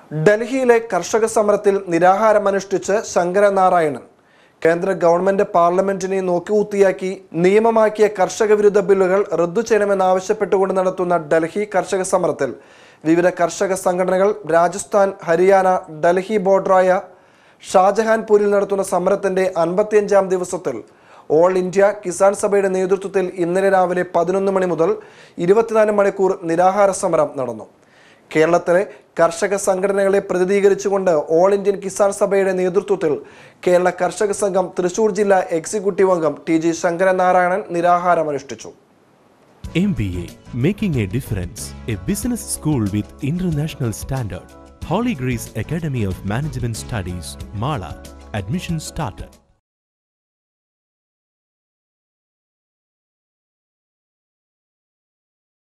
ഡൽഹിയിലെ കർഷക സമരത്തിൽ നിരാഹാരമനുഷ്ഠിച്ച് ശങ്കരനാരായണൻ കേന്ദ്ര ഗവൺമെന്റ് പാർലമെന്റിനെ നോക്കികൂത്തിയാക്കി നിയമമാക്കിയ കർഷക വിരുദ്ധ ബില്ലുകൾ റദ്ദു ചെയ്യണമെന്നാവശ്യപ്പെട്ടുകൊണ്ട് നടത്തുന്ന ഡൽഹി കർഷക സമരത്തിൽ വിവിധ കർഷക സംഘടനകൾ രാജസ്ഥാൻ ഹരിയാന ഡൽഹി ബോർഡറായ ഷാജഹാൻപൂരിൽ നടത്തുന്ന സമരത്തിന്റെ അൻപത്തിയഞ്ചാം ദിവസത്തിൽ ഓൾ ഇന്ത്യ കിസാൻ സഭയുടെ നേതൃത്വത്തിൽ ഇന്നലെ രാവിലെ പതിനൊന്ന് മണി മുതൽ ഇരുപത്തിനാല് മണിക്കൂർ നിരാഹാര സമരം നടന്നു കേരളത്തിലെ കർഷക സംഘടനകളെ പ്രതിനിധീകരിച്ചുകൊണ്ട് ഓൾ ഇന്ത്യൻ കിസാൻ സഭയുടെ നേതൃത്വത്തിൽ കേരള കർഷക സംഘം തൃശൂർ ജില്ലാ എക്സിക്യൂട്ടീവ് അംഗം ടി ജി ശങ്കരനാരായണൻ നിരാഹാരമനുഷ്ഠിച്ചു MBA Making a Difference, a business school with international standard. Holy Grace Academy of Management Studies, Mala. Admission started.